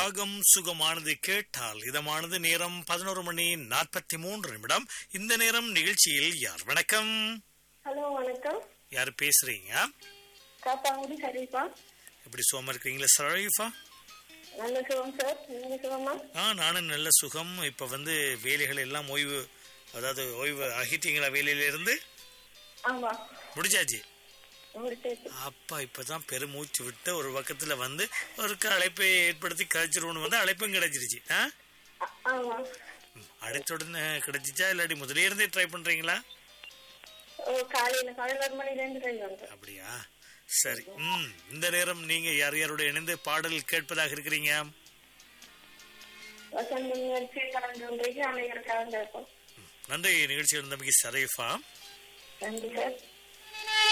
ராகம் சுகமானது கேட்டால் இதமானது நேரம் பதினோரு மணி நாற்பத்தி மூன்று நிமிடம் இந்த நேரம் நிகழ்ச்சியில் யார் வணக்கம் ஹலோ வணக்கம் யார் பேசுறீங்க காப்பாங்குடி சரிப்பா எப்படி சுகமா இருக்கிறீங்களா சரீஃபா நல்ல சுகம் சார் நீங்க சுகமா ஆ நானும் நல்ல சுகம் இப்ப வந்து வேலைகள் எல்லாம் ஓய்வு அதாவது ஓய்வு ஆகிட்டீங்களா வேலையில இருந்து ஆமா முடிச்சாச்சு முடிச்சாச்சு அப்பா இப்பதான் பெருமூச்சு விட்டு ஒரு பக்கத்துல வந்து ஒரு அழைப்பை ஏற்படுத்தி கழிச்சிருவோம்னு வந்து அழைப்பும் கிடைச்சிருச்சு ஆ ஆ- ஆமா ம், அழைச்ச உடனே கிடைச்சிச்சா இல்லாட்டி முதலே இருந்தே ட்ரை பண்றீங்களா ஓ காலையில பதினோரு மணில இருந்து ட்ரை பண்றேன் அப்படியா சரி ம் இந்த நேரம் நீங்க யார் யாரோட இணைந்து பாடல் கேட்பதாக இருக்கிறீங்க வசந்த முயற்சி கலந்து ஒன்றைக்கு அனைவருக்காக இருக்கும் நன்றி நிகழ்ச்சி இருந்தமைக்கு சரீஃபா நன்றி சார்